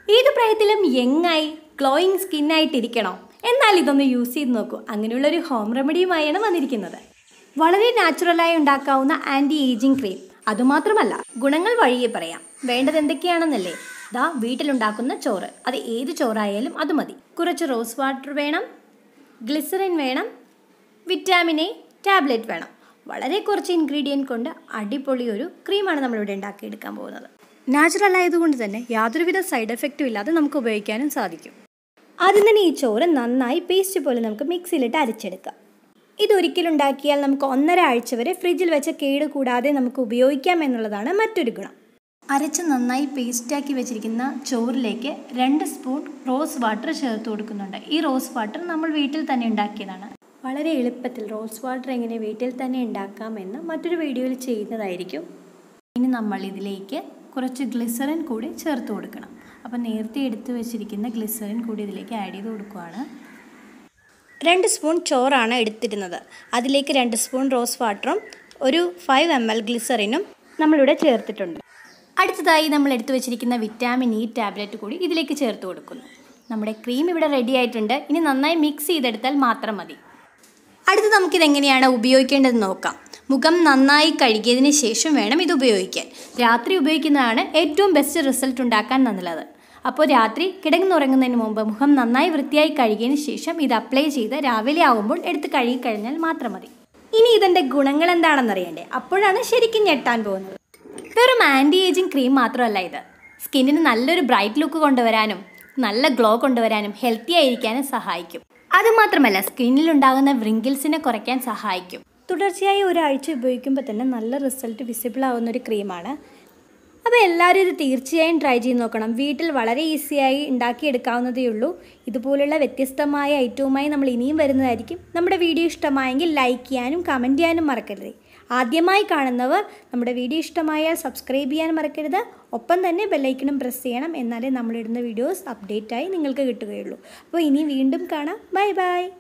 ഏത് പ്രായത്തിലും യങ്ങായി ഗ്ലോയിങ് സ്കിന്നായിട്ടിരിക്കണോ എന്നാൽ ഇതൊന്ന് യൂസ് ചെയ്ത് നോക്കൂ അങ്ങനെയുള്ളൊരു ഹോം റെമഡിയുമായാണ് വന്നിരിക്കുന്നത് വളരെ നാച്ചുറലായി ഉണ്ടാക്കാവുന്ന ആൻറ്റി ഏജിങ് ക്രീം അതുമാത്രമല്ല ഗുണങ്ങൾ വഴിയെ പറയാം വേണ്ടത് എന്തൊക്കെയാണെന്നല്ലേ ദാ വീട്ടിലുണ്ടാക്കുന്ന ചോറ് അത് ഏത് ചോറായാലും അത് മതി കുറച്ച് റോസ് വാട്ടർ വേണം ഗ്ലിസറിൻ വേണം വിറ്റാമിൻ എ ടാബ്ലറ്റ് വേണം വളരെ കുറച്ച് ഇൻഗ്രീഡിയൻറ്റ് കൊണ്ട് അടിപൊളി ഒരു ക്രീമാണ് നമ്മളിവിടെ ഉണ്ടാക്കിയെടുക്കാൻ പോകുന്നത് നാച്ചുറൽ ആയതുകൊണ്ട് തന്നെ യാതൊരുവിധ സൈഡ് എഫക്റ്റും ഇല്ലാതെ നമുക്ക് ഉപയോഗിക്കാനും സാധിക്കും ആദ്യം തന്നെ ഈ ചോറ് നന്നായി പേസ്റ്റ് പോലെ നമുക്ക് മിക്സിയിലിട്ട് അരച്ചെടുക്കാം ഇതൊരിക്കലുണ്ടാക്കിയാൽ നമുക്ക് ഒന്നര ആഴ്ച വരെ ഫ്രിഡ്ജിൽ വെച്ച കേട് കൂടാതെ നമുക്ക് ഉപയോഗിക്കാം എന്നുള്ളതാണ് മറ്റൊരു ഗുണം അരച്ച് നന്നായി പേസ്റ്റാക്കി വെച്ചിരിക്കുന്ന ചോറിലേക്ക് രണ്ട് സ്പൂൺ റോസ് വാട്ടർ ചേർത്ത് കൊടുക്കുന്നുണ്ട് ഈ റോസ് വാട്ടർ നമ്മൾ വീട്ടിൽ തന്നെ ഉണ്ടാക്കിയതാണ് വളരെ എളുപ്പത്തിൽ റോസ് വാട്ടർ എങ്ങനെ വീട്ടിൽ തന്നെ ഉണ്ടാക്കാമെന്ന് മറ്റൊരു വീഡിയോയിൽ ചെയ്യുന്നതായിരിക്കും ഇനി നമ്മൾ ഇതിലേക്ക് കുറച്ച് ഗ്ലിസറിൻ കൂടി ചേർത്ത് കൊടുക്കണം അപ്പോൾ നേരത്തെ എടുത്തു വെച്ചിരിക്കുന്ന ഗ്ലിസറിൻ കൂടി ഇതിലേക്ക് ആഡ് ചെയ്ത് കൊടുക്കുകയാണ് രണ്ട് സ്പൂൺ ചോറാണ് എടുത്തിരുന്നത് അതിലേക്ക് രണ്ട് സ്പൂൺ റോസ് വാട്ടറും ഒരു ഫൈവ് എം എൽ ഗ്ലിസറിനും നമ്മളിവിടെ ചേർത്തിട്ടുണ്ട് അടുത്തതായി നമ്മൾ എടുത്തു വെച്ചിരിക്കുന്ന വിറ്റാമിൻ ഇ ടാബ്ലറ്റ് കൂടി ഇതിലേക്ക് ചേർത്ത് കൊടുക്കുന്നു നമ്മുടെ ക്രീം ഇവിടെ റെഡി ആയിട്ടുണ്ട് ഇനി നന്നായി മിക്സ് ചെയ്തെടുത്താൽ മാത്രം മതി അടുത്ത് നമുക്കിത് എങ്ങനെയാണ് ഉപയോഗിക്കേണ്ടതെന്ന് നോക്കാം മുഖം നന്നായി കഴുകിയതിന് ശേഷം വേണം ഇത് ഉപയോഗിക്കാൻ രാത്രി ഉപയോഗിക്കുന്നതാണ് ഏറ്റവും ബെസ്റ്റ് റിസൾട്ട് ഉണ്ടാക്കാൻ നല്ലത് അപ്പോൾ രാത്രി കിടന്നുറങ്ങുന്നതിന് മുമ്പ് മുഖം നന്നായി വൃത്തിയായി കഴുകിയതിന് ശേഷം ഇത് അപ്ലൈ ചെയ്ത് രാവിലെ ആകുമ്പോൾ എടുത്ത് കഴുകി കഴിഞ്ഞാൽ മാത്രം മതി ഇനി ഇതിൻ്റെ ഗുണങ്ങൾ എന്താണെന്ന് അറിയണ്ടേ അപ്പോഴാണ് ശരിക്കും ഞെട്ടാൻ പോകുന്നത് വെറും ആൻറ്റി ഏജിങ് ക്രീം മാത്രമല്ല ഇത് സ്കിന്നിന് നല്ലൊരു ബ്രൈറ്റ് ലുക്ക് കൊണ്ടുവരാനും നല്ല ഗ്ലോ കൊണ്ടുവരാനും ഹെൽത്തി ആയിരിക്കാനും സഹായിക്കും അതുമാത്രമല്ല സ്കിന്നിൽ ഉണ്ടാകുന്ന വ്രിങ്കിൾസിനെ കുറയ്ക്കാൻ സഹായിക്കും തുടർച്ചയായി ഒരാഴ്ച ഉപയോഗിക്കുമ്പോൾ തന്നെ നല്ല റിസൾട്ട് വിസിബിൾ ആവുന്ന ഒരു ക്രീമാണ് അപ്പോൾ എല്ലാവരും ഇത് തീർച്ചയായും ട്രൈ ചെയ്ത് നോക്കണം വീട്ടിൽ വളരെ ഈസിയായി ഉണ്ടാക്കിയെടുക്കാവുന്നതേ ഉള്ളൂ ഇതുപോലുള്ള വ്യത്യസ്തമായ ഐറ്റവുമായി നമ്മൾ ഇനിയും വരുന്നതായിരിക്കും നമ്മുടെ വീഡിയോ ഇഷ്ടമായെങ്കിൽ ലൈക്ക് ചെയ്യാനും കമൻറ്റ് ചെയ്യാനും മറക്കരുത് ആദ്യമായി കാണുന്നവർ നമ്മുടെ വീഡിയോ ഇഷ്ടമായാൽ സബ്സ്ക്രൈബ് ചെയ്യാൻ മറക്കരുത് ഒപ്പം തന്നെ ബെല്ലൈക്കണും പ്രസ് ചെയ്യണം എന്നാലേ നമ്മളിടുന്ന വീഡിയോസ് അപ്ഡേറ്റായി നിങ്ങൾക്ക് കിട്ടുകയുള്ളൂ അപ്പോൾ ഇനി വീണ്ടും കാണാം ബൈ ബൈ